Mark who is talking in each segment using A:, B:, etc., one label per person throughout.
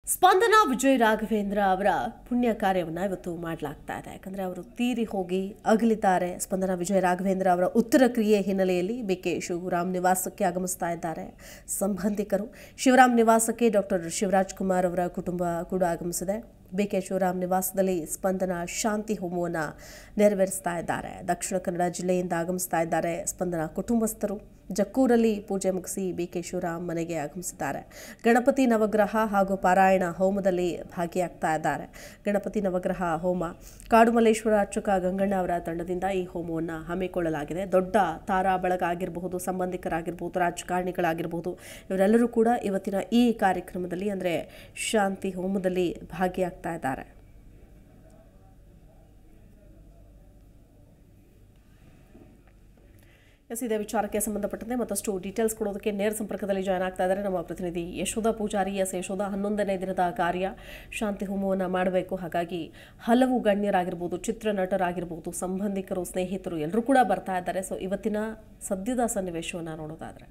A: ಸ್ಪಂದನ ವಿಜಯ್ ರಾಘವೇಂದ್ರ ಅವರ ಪುಣ್ಯ ಕಾರ್ಯವನ್ನು ಇವತ್ತು ಮಾಡಲಾಗ್ತಾ ಇದೆ ಯಾಕಂದರೆ ಅವರು ತೀರಿ ಹೋಗಿ ಅಗಲಿದ್ದಾರೆ ಸ್ಪಂದನ ವಿಜಯ್ ರಾಘವೇಂದ್ರ ಅವರ ಉತ್ತರ ಕ್ರಿಯೆ ಹಿನ್ನೆಲೆಯಲ್ಲಿ ಬಿ ಕೆ ಶಿವರಾಮ್ ನಿವಾಸಕ್ಕೆ ಆಗಮಿಸ್ತಾ ಇದ್ದಾರೆ ಸಂಬಂಧಿಕರು ಶಿವರಾಮ್ ನಿವಾಸಕ್ಕೆ ಡಾಕ್ಟರ್ ಶಿವರಾಜ್ ಕುಮಾರ್ ಅವರ ಕುಟುಂಬ ಕೂಡ ಆಗಮಿಸಿದೆ ಬಿ ಕೆ ಶಿವರಾಮ್ ನಿವಾಸದಲ್ಲಿ ಸ್ಪಂದನ ಶಾಂತಿ ಹೋಮವನ್ನು ನೆರವೇರಿಸ್ತಾ ಇದ್ದಾರೆ ದಕ್ಷಿಣ ಕನ್ನಡ ಜಿಲ್ಲೆಯಿಂದ ಆಗಮಿಸ್ತಾ ಇದ್ದಾರೆ ಸ್ಪಂದನ ಕುಟುಂಬಸ್ಥರು ಜಕ್ಕೂರಲ್ಲಿ ಪೂಜೆ ಮುಗಿಸಿ ಬಿ ಕೆ ಶಿವರಾಮ್ ಮನೆಗೆ ಆಗಮಿಸಿದ್ದಾರೆ ಗಣಪತಿ ನವಗ್ರಹ ಹಾಗೂ ಪಾರಾಯಣ ಹೋಮದಲ್ಲಿ ಭಾಗಿಯಾಗ್ತಾ ಇದ್ದಾರೆ ಗಣಪತಿ ನವಗ್ರಹ ಹೋಮ ಕಾಡುಮಲ್ಲೇಶ್ವರ ಅರ್ಚಕ ಗಂಗಣ್ಣ ಅವರ ತಂಡದಿಂದ ಈ ಹೋಮವನ್ನು ಹಮ್ಮಿಕೊಳ್ಳಲಾಗಿದೆ ದೊಡ್ಡ ತಾರಾ ಬಳಗ ಆಗಿರಬಹುದು ಸಂಬಂಧಿಕರಾಗಿರ್ಬೋದು ರಾಜಕಾರಣಿಗಳಾಗಿರ್ಬೋದು ಇವರೆಲ್ಲರೂ ಕೂಡ ಇವತ್ತಿನ ಈ ಕಾರ್ಯಕ್ರಮದಲ್ಲಿ ಅಂದರೆ ಶಾಂತಿ ಹೋಮದಲ್ಲಿ ಭಾಗಿಯಾಗ್ತಾ ಇದ್ದಾರೆ ಎಸ್ ಇದೇ ವಿಚಾರಕ್ಕೆ ಸಂಬಂಧಪಟ್ಟಂತೆ ಮತ್ತಷ್ಟು ಡೀಟೇಲ್ಸ್ ಕೊಡೋದಕ್ಕೆ ನೇರ ಸಂಪರ್ಕದಲ್ಲಿ ಜಾಯ್ನ್ ಆಗ್ತಾ ಇದ್ದಾರೆ ನಮ್ಮ ಪ್ರತಿನಿಧಿ ಯಶೋಧ ಪೂಜಾರಿ ಎಸ್ ಯಶೋಧ ಹನ್ನೊಂದನೇ ದಿನದ ಕಾರ್ಯ ಶಾಂತಿ ಹೋಮವನ್ನು ಮಾಡಬೇಕು ಹಾಗಾಗಿ ಹಲವು ಗಣ್ಯರಾಗಿರ್ಬೋದು ಚಿತ್ರನಟರಾಗಿರ್ಬೋದು ಸಂಬಂಧಿಕರು ಸ್ನೇಹಿತರು ಎಲ್ಲರೂ ಕೂಡ ಬರ್ತಾ ಇದ್ದಾರೆ ಸೊ ಇವತ್ತಿನ ಸದ್ಯದ ಸನ್ನಿವೇಶವನ್ನು ನೋಡೋದಾದರೆ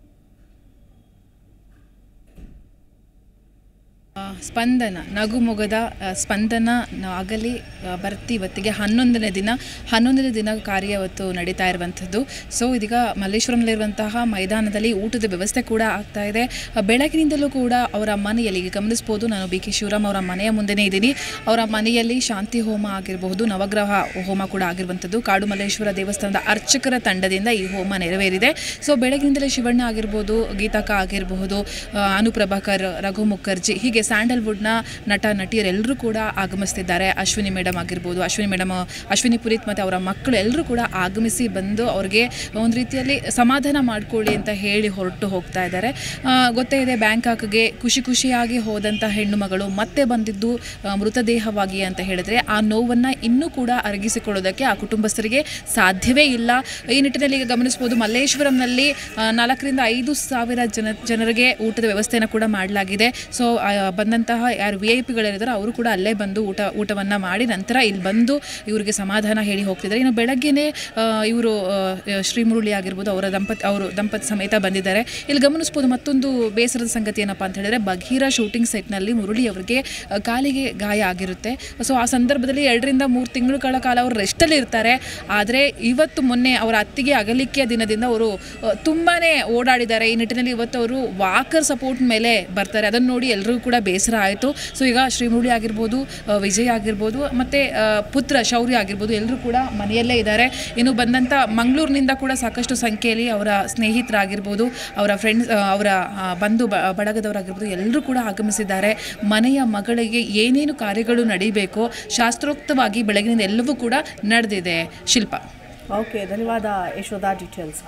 B: ಆ, ಸ್ಪಂದನ ನಗುಮೊಗದ ಆ, ಸ್ಪಂದನ ನ- ಆಗಲಿ ಆ, ಬರ್ತಿ ಇವತ್ತಿಗೆ ಹನ್ನೊಂದನೇ ದಿನ ಹನ್ನೊಂದನೇ ದಿನ ಕಾರ್ಯ ಇವತ್ತು ನಡೀತಾ ಇರುವಂಥದ್ದು ಸೊ ಇದೀಗ ಮಲ್ಲೇಶ್ವರಂನಲ್ಲಿರುವಂತಹ ಮೈದಾನದಲ್ಲಿ ಊಟದ ವ್ಯವಸ್ಥೆ ಕೂಡ ಆಗ್ತಾ ಇದೆ ಆ, ಬೆಳಗಿನಿಂದಲೂ ಕೂಡ ಅವರ ಮನೆಯಲ್ಲಿ ಈಗ ಗಮನಿಸ್ಬೋದು ನಾನು ಬಿ ಕೆ ಶಿವರಾಮ್ ಅವರ ಮನೆಯ ಮುಂದೆನೇ ಇದ್ದೀನಿ ಅವರ ಮನೆಯಲ್ಲಿ ಶಾಂತಿ ಹೋಮ ಆಗಿರಬಹುದು ನವಗ್ರಹ ಹೋಮ ಕೂಡ ಆಗಿರುವಂಥದ್ದು ಕಾಡು ಮಲ್ಲೇಶ್ವರ ದೇವಸ್ಥಾನದ ಅರ್ಚಕರ ತಂಡದಿಂದ ಈ ಹೋಮ ನೆರವೇರಿದೆ ಸೊ ಬೆಳಗಿನಿಂದಲೇ ಶಿವಣ್ಣ ಆಗಿರ್ಬೋದು ಗೀತಕ್ಕ ಆಗಿರಬಹುದು ಆ, ಅನುಪ್ರಭಾಕರ್ ರಘು ಮುಖರ್ಜಿ ಹೀಗೆ ಸ್ಯಾಂಡಲ್ವುಡ್ನ ನಟ ನಟಿಯರೆಲ್ಲರೂ ಕೂಡ ಆಗಮಿಸ್ತಿದ್ದಾರೆ ಅಶ್ವಿನಿ ಮೇಡಮ್ ಆಗಿರ್ಬೋದು ಅಶ್ವಿನಿ ಮೇಡಮ್ ಅಶ್ವಿನಿ ಪುರೀತ್ ಮತ್ತು ಅವರ ಮಕ್ಕಳು ಎಲ್ಲರೂ ಕೂಡ ಆಗಮಿಸಿ ಬಂದು ಅವ್ರಿಗೆ ಒಂದು ರೀತಿಯಲ್ಲಿ ಸಮಾಧಾನ ಮಾಡ್ಕೊಳ್ಳಿ ಅಂತ ಹೇಳಿ ಹೊರಟು ಹೋಗ್ತಾ ಇದ್ದಾರೆ ಆ, ಗೊತ್ತೇ ಇದೆ ಬ್ಯಾಂಕಾಕ್ಗೆ ಖುಷಿ ಖುಷಿಯಾಗಿ ಹೋದಂಥ ಹೆಣ್ಣು ಮಗಳು ಮತ್ತೆ ಬಂದಿದ್ದು ಆ, ಮೃತದೇಹವಾಗಿ ಅಂತ ಹೇಳಿದ್ರೆ ಆ ನೋವನ್ನು ಇನ್ನೂ ಕೂಡ ಅರಗಿಸಿಕೊಳ್ಳೋದಕ್ಕೆ ಆ ಕುಟುಂಬಸ್ಥರಿಗೆ ಸಾಧ್ಯವೇ ಇಲ್ಲ ಈ ನಿಟ್ಟಿನಲ್ಲಿ ಈಗ ಗಮನಿಸ್ಬೋದು ಮಲ್ಲೇಶ್ವರಂನಲ್ಲಿ ಆ, ನಾಲ್ಕರಿಂದ ಐದು ಸಾವಿರ ಜನ ಜನರಿಗೆ ಊಟದ ವ್ಯವಸ್ಥೆಯನ್ನು ಕೂಡ ಮಾಡಲಾಗಿದೆ ಸೊ ಬಂದಂತಹ ಯಾರು ವಿ ಐ ಪಿಗಳಿದ್ದಾರೆ ಅವರು ಕೂಡ ಅಲ್ಲೇ ಬಂದು ಊಟ ಊಟವನ್ನು ಮಾಡಿ ನಂತರ ಇಲ್ಲಿ ಬಂದು ಇವರಿಗೆ ಸಮಾಧಾನ ಹೇಳಿ ಹೋಗ್ತಿದ್ದಾರೆ ಇನ್ನು ಬೆಳಗ್ಗೆನೇ ಇವರು ಶ್ರೀ ಮುರುಳಿ ಆಗಿರ್ಬೋದು ಅವರ ದಂಪತಿ ಅವರು ದಂಪತಿ ಸಮೇತ ಬಂದಿದ್ದಾರೆ ಇಲ್ಲಿ ಗಮನಿಸ್ಬೋದು ಮತ್ತೊಂದು ಬೇಸರದ ಸಂಗತಿ ಏನಪ್ಪ ಅಂತ ಹೇಳಿದ್ರೆ ಬಘೀರ ಶೂಟಿಂಗ್ ಸೆಟ್ನಲ್ಲಿ ಮುರುಳಿ ಅವರಿಗೆ ಆ, ಕಾಲಿಗೆ ಗಾಯ ಆಗಿರುತ್ತೆ ಸೊ ಆ ಸಂದರ್ಭದಲ್ಲಿ ಎರಡರಿಂದ ಮೂರು ತಿಂಗಳುಗಳ ಕಾಲ ಅವರು ರೆಸ್ಟಲ್ಲಿ ಇರ್ತಾರೆ ಆದರೆ ಇವತ್ತು ಮೊನ್ನೆ ಅವರ ಅತ್ತಿಗೆ ಅಗಲಿಕೆಯ ದಿನದಿಂದ ಅವರು ತುಂಬಾ ಓಡಾಡಿದ್ದಾರೆ ಈ ನಿಟ್ಟಿನಲ್ಲಿ ಇವತ್ತು ಅವರು ವಾಕರ್ ಸಪೋರ್ಟ್ ಮೇಲೆ ಬರ್ತಾರೆ ಅದನ್ನು ನೋಡಿ ಎಲ್ಲರಿಗೂ ಕೂಡ ಬೇಸರ ಆಯಿತು ಸೊ ಈಗ ಶ್ರೀಮುರುಳಿ ಆಗಿರ್ಬೋದು ಆ, ವಿಜಯ್ ಆಗಿರ್ಬೋದು ಮತ್ತು ಪುತ್ರ ಶೌರ್ಯ ಆಗಿರ್ಬೋದು ಎಲ್ಲರೂ ಕೂಡ ಮನೆಯಲ್ಲೇ ಇದ್ದಾರೆ ಇನ್ನು ಬಂದಂಥ ಮಂಗಳೂರಿನಿಂದ ಕೂಡ ಸಾಕಷ್ಟು ಸಂಖ್ಯೆಯಲ್ಲಿ ಅವರ ಸ್ನೇಹಿತರಾಗಿರ್ಬೋದು ಅವರ ಫ್ರೆಂಡ್ಸ್ ಅವರ ಆ, ಬಂಧು ಬ- ಬಳಗದವರಾಗಿರ್ಬೋದು ಎಲ್ಲರೂ ಕೂಡ ಆಗಮಿಸಿದ್ದಾರೆ ಮನೆಯ ಮಗಳಿಗೆ ಏನೇನು ಕಾರ್ಯಗಳು ನಡೀಬೇಕೋ ಶಾಸ್ತ್ರೋಕ್ತವಾಗಿ ಬೆಳಗಿನಿಂದ ಎಲ್ಲವೂ ಕೂಡ ನಡೆದಿದೆ ಶಿಲ್ಪ
A: ಓಕೆ ಧನ್ಯವಾದ ಯಶೋಧ ಡೀಟೇಲ್ಸ್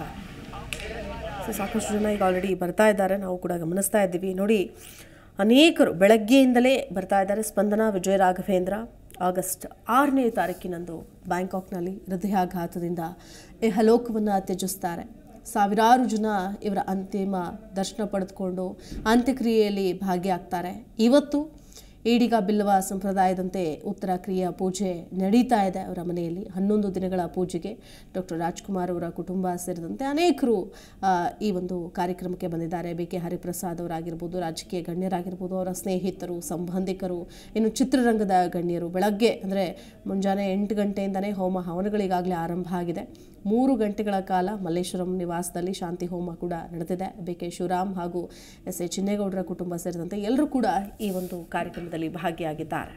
A: ಸೊ ಸಾಕಷ್ಟು ಜನ ಈಗ ಆಲ್ರೆಡಿ ಬರ್ತಾ ಇದ್ದಾರೆ ನಾವು ಕೂಡ ಗಮನಿಸ್ತಾ ಇದ್ದೀವಿ ನೋಡಿ ಅನೇಕರು ಬೆಳಗ್ಗೆಯಿಂದಲೇ ಬರ್ತಾ ಇದ್ದಾರೆ ಸ್ಪಂದನ ವಿಜಯ ರಾಘವೇಂದ್ರ ಆಗಸ್ಟ್ ಆರನೇ ತಾರೀಕಿನಂದು ಬ್ಯಾಂಕಾಕ್ನಲ್ಲಿ ಹೃದಯಾಘಾತದಿಂದ ಇಹಲೋಕವನ್ನು ತ್ಯಜಿಸ್ತಾರೆ ಸಾವಿರಾರು ಜನ ಇವರ ಅಂತಿಮ ದರ್ಶನ ಪಡೆದುಕೊಂಡು ಅಂತ್ಯಕ್ರಿಯೆಯಲ್ಲಿ ಭಾಗಿಯಾಗ್ತಾರೆ ಇವತ್ತು ಈಡಿಗ ಬಿಲ್ಲವ ಸಂಪ್ರದಾಯದಂತೆ ಉತ್ತರ ಕ್ರಿಯೆಯ ಪೂಜೆ ನಡೀತಾ ಇದೆ ಅವರ ಮನೆಯಲ್ಲಿ ಹನ್ನೊಂದು ದಿನಗಳ ಪೂಜೆಗೆ ಡಾಕ್ಟರ್ ರಾಜ್ಕುಮಾರ್ ಅವರ ಕುಟುಂಬ ಸೇರಿದಂತೆ ಅನೇಕರು ಆ, ಈ ಒಂದು ಕಾರ್ಯಕ್ರಮಕ್ಕೆ ಬಂದಿದ್ದಾರೆ ಬಿ ಕೆ ಹರಿಪ್ರಸಾದ್ ಅವರಾಗಿರ್ಬೋದು ರಾಜಕೀಯ ಗಣ್ಯರಾಗಿರ್ಬೋದು ಅವರ ಸ್ನೇಹಿತರು ಸಂಬಂಧಿಕರು ಇನ್ನು ಚಿತ್ರರಂಗದ ಗಣ್ಯರು ಬೆಳಗ್ಗೆ ಅಂದರೆ ಮುಂಜಾನೆ ಎಂಟು ಗಂಟೆಯಿಂದನೇ ಹೋಮ ಹವನಗಳಿಗಾಗಲೇ ಆರಂಭ ಆಗಿದೆ ಮೂರು ಗಂಟೆಗಳ ಕಾಲ ಮಲ್ಲೇಶ್ವರಂ ನಿವಾಸದಲ್ಲಿ ಶಾಂತಿ ಹೋಮ ಕೂಡ ನಡೆದಿದೆ ಬಿ ಕೆ ಶಿವರಾಮ್ ಹಾಗೂ ಎಸ್ ಎ ಚಿನ್ನೇಗೌಡರ ಕುಟುಂಬ ಸೇರಿದಂತೆ ಎಲ್ಲರೂ ಕೂಡ ಈ ಒಂದು ಕಾರ್ಯಕ್ರಮದಲ್ಲಿ ಭಾಗಿಯಾಗಿದ್ದಾರೆ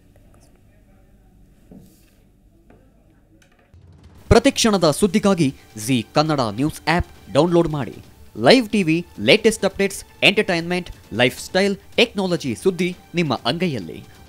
C: ಪ್ರತಿಕ್ಷಣದ ಸುದ್ದಿಗಾಗಿ Zee Kannada news app download ಮಾಡಿ live TV latest updates entertainment life style technology ಸುದ್ದಿ ನಿಮ್ಮ ಅಂಗೈಯಲ್ಲಿ